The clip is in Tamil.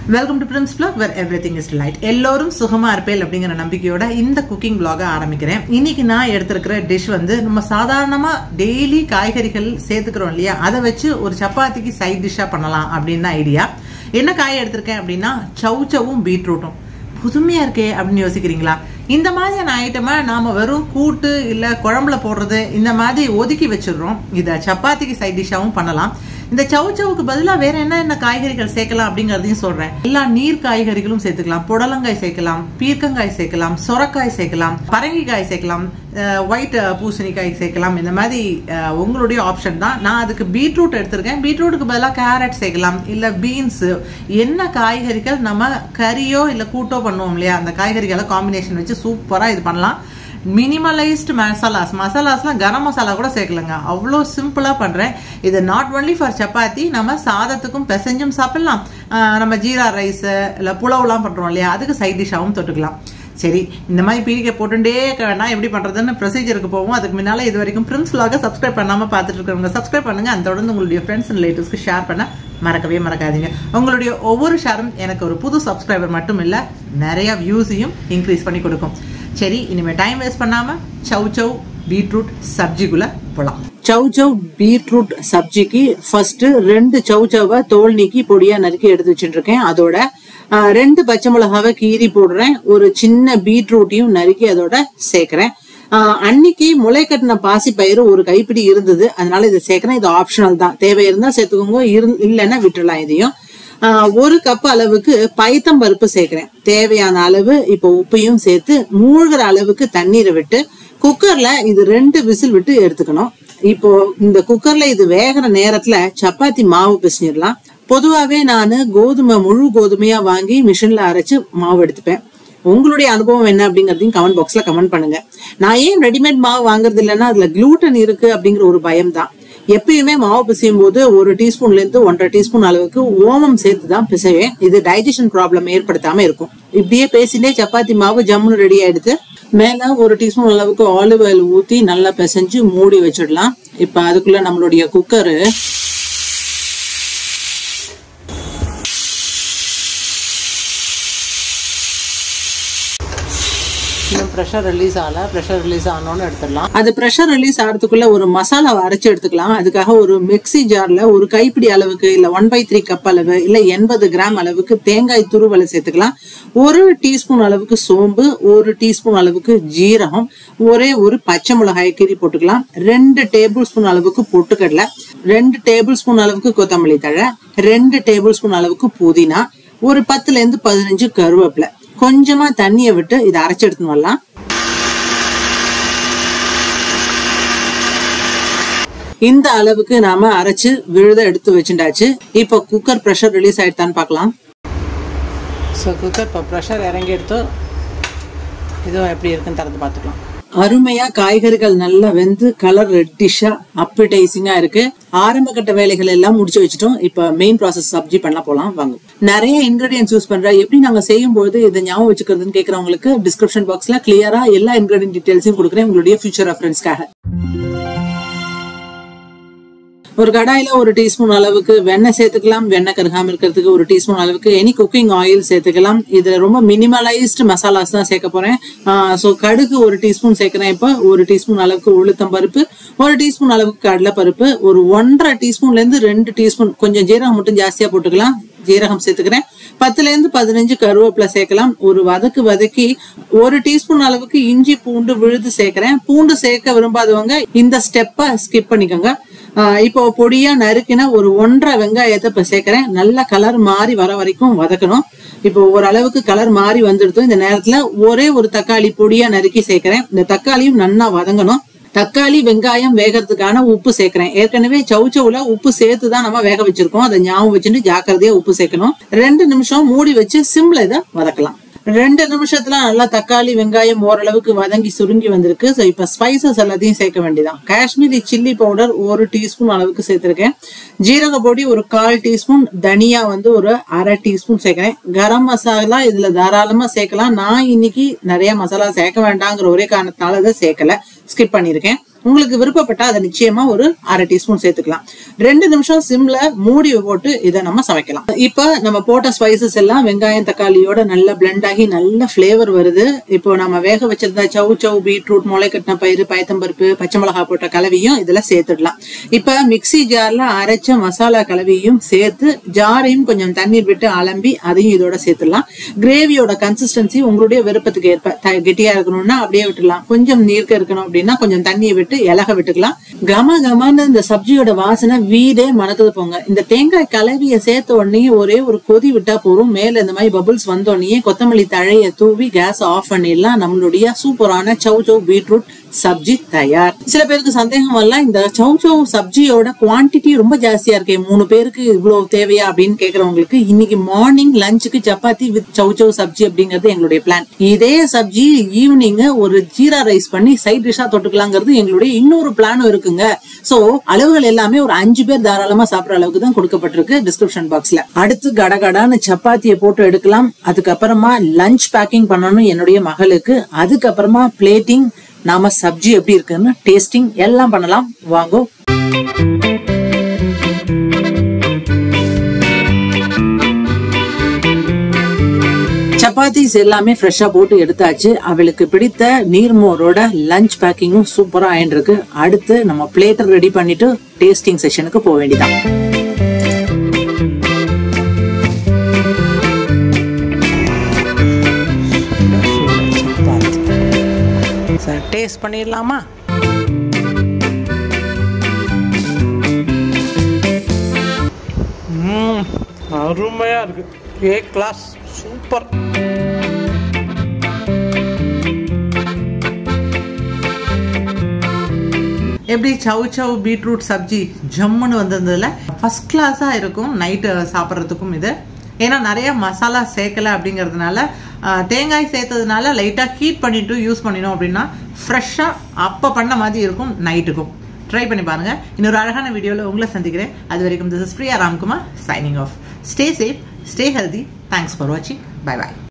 welcome to prince block where everything is light எல்லோரும் சுகமா இருப்பேல் அப்படிங்கிற நம்பிக்கையோட இந்த குக்கிங் பிளாக ஆரம்பிக்கிறேன் இன்னைக்கு நான் எடுத்திருக்கிற டிஷ் வந்து நம்ம சாதாரணமா டெய்லி காய்கறிகள் சேர்த்துக்கிறோம் இல்லையா அதை வச்சு ஒரு சப்பாத்திக்கு சைட் டிஷ்ஷா பண்ணலாம் அப்படின்னு ஐடியா என்ன காய் எடுத்திருக்கேன் அப்படின்னா சவுச்சவும் பீட்ரூட்டும் புதுமையா இருக்கே அப்படின்னு யோசிக்கிறீங்களா இந்த மாதிரியான ஐட்டமை நாம வெறும் கூட்டு இல்ல குழம்புல போடுறது இந்த மாதிரி ஒதுக்கி வச்சிடுறோம் இதை சப்பாத்திக்கு சைட் டிஷ்ஷாவும் பண்ணலாம் இந்த சவுச்சவுக்கு பதிலா வேற என்ன என்ன காய்கறிகள் சேர்க்கலாம் அப்படிங்கறதையும் சொல்றேன் எல்லா நீர் காய்கறிகளும் சேர்த்துக்கலாம் புடலங்காய் சேர்க்கலாம் பீர்க்கங்காய் சேர்க்கலாம் சொரக்காய் சேர்க்கலாம் பரங்கிக்காய் சேர்க்கலாம் ஒயிட் பூசணிக்காய் சேர்க்கலாம் இந்த மாதிரி அஹ், உங்களுடைய ஆப்ஷன் தான் நான் அதுக்கு பீட்ரூட் எடுத்திருக்கேன் பீட்ரூட்டுக்கு பதிலாக கேரட் சேர்க்கலாம் இல்ல பீன்ஸ் என்ன காய்கறிகள் நம்ம கறியோ இல்ல கூட்டோ பண்ணுவோம் இல்லையா அந்த காய்கறிகளை காம்பினேஷன் வச்சு சூப்பரா இது பண்ணலாம் மினிமலைஸ்டு மசாலாஸ் மசாலாஸ்லாம் கரம் மசாலா கூட சேர்க்கலங்க அவ்வளோ சிம்பிளாக பண்ணுறேன் இது நாட் ஒன்லி ஃபார் சப்பாத்தி நம்ம சாதத்துக்கும் பிசைஞ்சும் சாப்பிடலாம் ஆஹ் நம்ம ஜீரா ரைஸு இல்லை புலவுலாம் பண்ணுறோம் இல்லையா அதுக்கு சைட் டிஷ்ஷாகவும் தொட்டுக்கலாம் சரி இந்த மாதிரி பீடிகை போட்டுட்டே இருக்க வேணாம் எப்படி பண்ணுறதுன்னு ப்ரொசீஜருக்கு போவோம் அதுக்கு முன்னால் இது வரைக்கும் பிரின்ஸ் vlog-அ சப்ஸ்கிரைப் பண்ணாமல் பார்த்துட்டு இருக்கிறவங்க சப்ஸ்கிரைப் பண்ணுங்க அந்த தொடர்ந்து உங்களுடைய ஃப்ரெண்ட்ஸ் அண்ட் ரிலேட்டிவ்ஸ்க்கு ஷேர் பண்ண மறக்கவே மறக்காதீங்க உங்களுடைய ஒவ்வொரு ஷேரும் எனக்கு ஒரு புது சப்ஸ்கிரைபர் மட்டும் இல்லை நிறைய வியூஸையும் இன்க்ரீஸ் பண்ணி கொடுக்கும் சரி இனிமே டைம் வேஸ்ட் பண்ணாம சவ் சவ் பீட்ரூட் சப்ஜிக்குள்ள போலாம் சவ் சவ் பீட்ரூட் சப்ஜிக்கு ஃபர்ஸ்ட் ரெண்டு சவ் சவ்வை தோல் நீக்கி பொடியா நறுக்கி எடுத்து வச்சுட்டு இருக்கேன் அதோட ஆஹ், ரெண்டு பச்சை மிளகாவை கீறி போடுறேன் ஒரு சின்ன பீட்ரூட்டையும் நறுக்கி அதோட சேர்க்கிறேன் ஆஹ், அன்னைக்கு முளை கட்டின பாசி பயிறு ஒரு கைப்பிடி இருந்தது அதனால இதை சேர்க்கிறேன் இது ஆப்ஷனல் தான் தேவை இருந்தா சேர்த்துக்கோங்க இரு- இல்லைன்னா விட்டுடலாம் இதையும் ஆஹ், ஒரு கப் அளவுக்கு பைத்தம் பருப்பு சேர்க்கிறேன் தேவையான அளவு இப்போ உப்பையும் சேர்த்து மூழ்கிற அளவுக்கு தண்ணீரை விட்டு குக்கர்ல இது ரெண்டு விசில் விட்டு எடுத்துக்கணும் இப்போ இந்த குக்கர்ல இது வேகிற நேரத்துல சப்பாத்தி மாவு பிசைஞ்சிடலாம் பொதுவாவே நான் கோதுமை முழு கோதுமையா வாங்கி மிஷின்ல அரைச்சு மாவு எடுத்துப்பேன் உங்களுடைய அனுபவம் என்ன அப்படிங்கறதையும் கமெண்ட் பாக்ஸ்ல கமெண்ட் பண்ணுங்க நான் ஏன் ரெடிமேட் மாவு வாங்குறது இல்லைன்னா அதுல க்ளூட்டன் இருக்கு அப்படிங்கிற ஒரு பயம் தான் எப்பயுமே மாவு பிசையும் போது ஒரு டீஸ்பூன்ல இருந்து ஒன்றரை டீஸ்பூன் அளவுக்கு ஓமம் சேர்த்து தான் பிசைவேன் இது டைஜஷன் ப்ராப்ளம் ஏற்படுத்தாம இருக்கும் இப்படியே பேசிட்டே சப்பாத்தி மாவு ஜம்முன்னு ரெடி ஆயிடுது மேல ஒரு டீஸ்பூன் அளவுக்கு ஆலிவ் ஆயில் ஊத்தி நல்லா பிசைஞ்சு மூடி வச்சிடலாம் இப்ப அதுக்குள்ள நம்மளுடைய குக்கரு இன்னும் ப்ரெஷர் ரிலீஸ் ஆகல ப்ரெஷர் ரிலீஸ் ஆனோன்னு எடுத்துடலாம் அது ப்ரெஷர் ரிலீஸ் ஆகிறதுக்குள்ள ஒரு மசாலாவை அரைச்சு எடுத்துக்கலாம் அதுக்காக ஒரு மிக்ஸி ஜார்ல ஒரு கைப்பிடி அளவுக்கு இல்ல ஒன் பை த்ரீ கப் அளவு இல்ல எண்பது கிராம் அளவுக்கு தேங்காய் துருவலை சேர்த்துக்கலாம் ஒரு டீஸ்பூன் அளவுக்கு சோம்பு ஒரு டீஸ்பூன் அளவுக்கு ஜீரகம் ஒரே ஒரு பச்சை மிளகாய் கீரி போட்டுக்கலாம் ரெண்டு டேபிள் ஸ்பூன் அளவுக்கு பொட்டுக்கடலை ரெண்டு டேபிள் ஸ்பூன் அளவுக்கு கொத்தமல்லி தழை ரெண்டு டேபிள் ஸ்பூன் அளவுக்கு புதினா ஒரு பத்துல இருந்து பதினஞ்சு கருவேப்பிலை கொஞ்சமா தண்ணியை விட்டு இதை அரைச்சு எடுத்துன்னு வரலாம் இந்த அளவுக்கு நாம அரைச்சு விழுத எடுத்து வச்சுட்டாச்சு இப்போ குக்கர் ப்ரெஷர் ரிலீஸ் ஆயிடுதான்னு பார்க்கலாம் ஸோ குக்கர் இப்போ ப்ரெஷர் இறங்கி எடுத்து இதுவும் எப்படி இருக்குன்னு திறந்து பார்த்துக்கலாம் அருமையா காய்கறிகள் நல்லா வெந்து கலர் ரெட்டிஷா அப்பிடைசிங்கா இருக்கு ஆரம்ப கட்ட வேலைகள் எல்லாம் முடிச்சு வச்சுட்டோம் இப்ப மெயின் ப்ராசஸ் சப்ஜி பண்ண போலாம் வாங்க நிறைய இன்கிரீடியன்ஸ் யூஸ் பண்ற எப்படி நாங்க செய்யும் போது இதை ஞாபகம் வச்சுக்கிறதுன்னு கேக்குறவங்களுக்கு டிஸ்கிரிப்ஷன் பாக்ஸ்ல கிளியரா எல்லா இன்கிரீடியன்ட் டீடைல்ஸையும் கொடுக்குறேன் உங்களுடைய ஃபியூச்சர் ரெஃபரன்ஸ்க்காக ஒரு கடாயில ஒரு டீஸ்பூன் அளவுக்கு வெண்ணெய் சேர்த்துக்கலாம் வெண்ணெய் கருகாம இருக்கிறதுக்கு ஒரு டீஸ்பூன் அளவுக்கு எனி குக்கிங் ஆயில் சேர்த்துக்கலாம் இதுல ரொம்ப மினிமலைஸ்டு மசாலாஸ் தான் சேர்க்க போறேன் ஸோ கடுகு ஒரு டீஸ்பூன் சேர்க்கிறேன் இப்போ ஒரு டீஸ்பூன் அளவுக்கு உளுத்தம் பருப்பு ஒரு டீஸ்பூன் அளவுக்கு கடலை பருப்பு ஒரு ஒன்றரை டீஸ்பூன்ல இருந்து ரெண்டு டீஸ்பூன் கொஞ்சம் ஜீரகம் மட்டும் ஜாஸ்தியா போட்டுக்கலாம் ஜீரகம் சேர்த்துக்கிறேன் பத்துல இருந்து பதினஞ்சு கருவேப்பிலை சேர்க்கலாம் ஒரு வதக்கு வதக்கி ஒரு டீஸ்பூன் அளவுக்கு இஞ்சி பூண்டு விழுது சேர்க்கிறேன் பூண்டு சேர்க்க விரும்பாதவங்க இந்த ஸ்டெப்பை ஸ்கிப் பண்ணிக்கோங்க ஆஹ் இப்போ பொடியா நறுக்கின ஒரு ஒன்றரை வெங்காயத்தை இப்ப சேர்க்கிறேன் நல்ல கலர் மாறி வர வரைக்கும் வதக்கணும் இப்போ ஓரளவுக்கு கலர் மாறி வந்துடுது இந்த நேரத்துல ஒரே ஒரு தக்காளி பொடியா நறுக்கி சேர்க்கிறேன் இந்த தக்காளியும் நன்னா வதங்கணும் தக்காளி வெங்காயம் வேகறதுக்கான உப்பு சேர்க்கிறேன் ஏற்கனவே சவுச்சவுல உப்பு சேர்த்து தான் நம்ம வேக வச்சிருக்கோம் அதை ஞாபகம் வச்சுட்டு ஜாக்கிரதையா உப்பு சேர்க்கணும் ரெண்டு நிமிஷம் மூடி வச்சு சிம்ல இதை வதக்கலாம் ரெண்டு நிமிஷத்துல நல்லா தக்காளி வெங்காயம் ஓரளவுக்கு வதங்கி சுருங்கி வந்திருக்கு ஸோ இப்போ ஸ்பைசஸ் எல்லாத்தையும் சேர்க்க வேண்டியதான் காஷ்மீரி சில்லி பவுடர் ஒரு டீஸ்பூன் அளவுக்கு சேர்த்திருக்கேன் ஜீரக பொடி ஒரு கால் டீஸ்பூன் தனியா வந்து ஒரு அரை டீஸ்பூன் சேர்க்கிறேன் கரம் மசாலா இதுல தாராளமா சேர்க்கலாம் நான் இன்னைக்கு நிறைய மசாலா சேர்க்க வேண்டாங்கிற ஒரே காரணத்தினால அதை சேர்க்கல ஸ்கிப் பண்ணியிருக்கேன் உங்களுக்கு விருப்பப்பட்டா அதை நிச்சயமா ஒரு அரை டீஸ்பூன் சேர்த்துக்கலாம் ரெண்டு நிமிஷம் சிம்ல மூடி போட்டு இதை நம்ம சமைக்கலாம் இப்போ நம்ம போட்ட ஸ்பைசஸ் எல்லாம் வெங்காயம் தக்காளியோட நல்லா பிளெண்ட் ஆகி நல்ல ஃபிளேவர் வருது இப்போ நம்ம வேக வச்சிருந்த சவு சவு பீட்ரூட் முளை கட்டின பயிறு பயத்தம்பருப்பு பச்சை மிளகா போட்ட கலவையும் இதுல சேர்த்துடலாம் இப்ப மிக்ஸி ஜார்ல அரைச்ச மசாலா கலவையும் சேர்த்து ஜாரையும் கொஞ்சம் தண்ணீர் விட்டு அலம்பி அதையும் இதோட சேர்த்துடலாம் கிரேவியோட கன்சிஸ்டன்சி உங்களுடைய விருப்பத்துக்கு ஏற்ப த- கெட்டியா இருக்கணும்னா அப்படியே விட்டுடலாம் கொஞ்சம் நீர்க்க இருக்கணும் அப்படின்னா கொஞ்சம் தண்ணியை விட்டு இலக விட்டுக்கலாம் கம கமன்னு இந்த சப்ஜியோட வாசனை வீடே மணக்குது போங்க இந்த தேங்காய் கலவியை சேர்த்த உடனே ஒரே ஒரு கொதி விட்டா போதும் மேல இந்த மாதிரி பபிள்ஸ் வந்த உடனே கொத்தமல்லி தழைய தூவி கேஸ் ஆஃப் பண்ணிடலாம் நம்மளுடைய சூப்பரான சவ் சவ் பீட்ரூட் சப்ஜி தயார் சில பேருக்கு சந்தேகம் வரலாம் இந்த சவ் சவ் சப்ஜியோட குவாண்டிட்டி ரொம்ப ஜாஸ்தியா இருக்கே மூணு பேருக்கு இவ்வளவு தேவையா அப்படின்னு கேக்குறவங்களுக்கு இன்னைக்கு மார்னிங் லஞ்சுக்கு chapati with chow chow sabzi அப்படிங்கிறது எங்களுடைய பிளான் இதே சப்ஜி ஈவினிங் ஒரு ஜீரா ரைஸ் பண்ணி சைட் டிஷ்ஷா தொட்டுக்கலாங்கிறது எங்களுடைய இன்னொரு பிளானும் இருக்குங்க சோ அளவுகள் எல்லாமே ஒரு அஞ்சு பேர் தாராளமா சாப்பிடுற அளவுக்கு தான் கொடுக்கப்பட்டிருக்கு டிஸ்கிரிப்ஷன் பாக்ஸ்ல அடுத்து கடகடான்னு சப்பாத்தியை போட்டு எடுக்கலாம் அதுக்கப்புறமா லஞ்ச் பேக்கிங் பண்ணணும் என்னுடைய மகளுக்கு அதுக்கப்புறமா பிளேட்டிங் நாம சப்ஜி எப்படி இருக்குன்னு டேஸ்டிங் எல்லாம் பண்ணலாம் வாங்கோ சப்பாத்திஸ் எல்லாமே ஃப்ரெஷ்ஷா போட்டு எடுத்தாச்சு அவளுக்கு பிடித்த நீர்மோரோட லஞ்ச் பேக்கிங்கும் சூப்பரா ஆயிருக்கு அடுத்து நம்ம பிளேட்டர் ரெடி பண்ணிட்டு டேஸ்டிங் செஷனுக்கு போக வேண்டியதான் சார் டேஸ்ட் பண்ணிடலாமா ம் அருமையாக இருக்கு ஏ கிளாஸ் சூப்பர் எப்படி சவு சவு பீட்ரூட் சப்ஜி ஜம்முன்னு வந்திருந்ததுல ஃபர்ஸ்ட் கிளாஸாக இருக்கும் நைட்டு சாப்பிட்றதுக்கும் இது ஏன்னா நிறைய மசாலா சேர்க்கல அப்படிங்கிறதுனால ஆஹ், தேங்காய் சேர்த்ததுனால லைட்டாக ஹீட் பண்ணிட்டு யூஸ் பண்ணினோம் அப்படின்னா ஃப்ரெஷ்ஷாக அப்போ பண்ண மாதிரி இருக்கும் நைட்டுக்கும் ட்ரை பண்ணி பாருங்க இன்னொரு அழகான வீடியோவில் உங்களை சந்திக்கிறேன் அது வரைக்கும் this is Priya Ramkumar signing off stay safe stay healthy thanks for வாட்சிங் பை பாய்